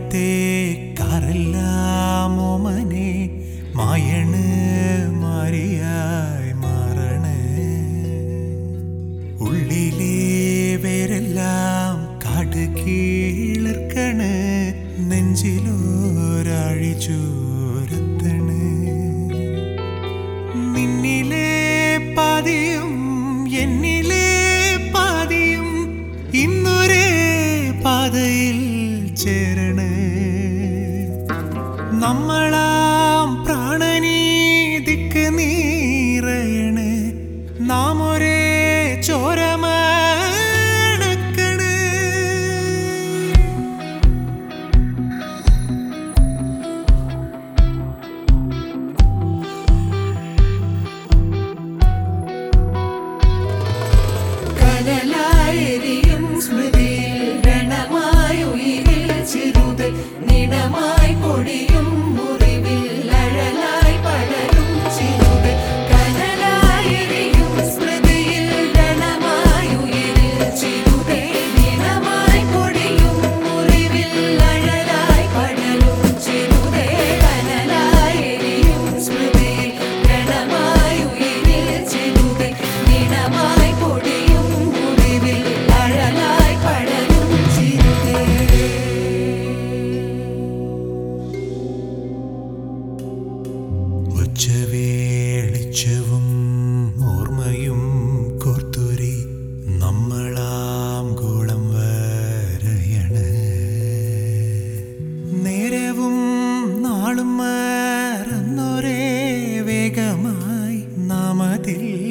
ആദ്യത്തെ കാറെല്ലാം ഓമനെ മായണ് മാറിയായി മാറണ് ഉള്ളിലെ വേരെല്ലാം കാട് കീളിർക്കണ് നെഞ്ചിലോരാഴി ചോരത്തണ് നിന്നിലെ പാതിയും എന്നിലെ പാതിയും ഇന്നൊരേ പാതയിൽ ചേരണേ നമ്മളാം പ്രാണനീതിക്ക് നീറയണ് നാം ഒരേ ചോരമണക്കണ് കനലായെരിയും സ്മൃതിയിൽ രണമായി ഉയിരിൽ ചിരുത് നിണമായി പൊടിയും മുറിവിൽ അഴലായി പടരും ചിരുത് കനലായെരിയും സ്മൃതിയിൽ രണമായി ഉയിരിൽ ചിരുത് നിണമായി പൊടിയും മുറിവിൽ അഴലായി പടരും ചിരുത് കനലായെരിയും സ്മൃതിയിൽ രണമായി ഉയിരിൽ ചിരുത് നിണമായി പൊടിയും മുറിവിൽ അഴലായി പടരും ചിരുതേ ഉച്ചവേളിച്ചവും ഓർമ്മയും കോർത്തുരി നമ്മളാം ഗോളം വരയണ് നേരവും നാളും മറന്നൊരേ വേഗമായി നാം അതിൽ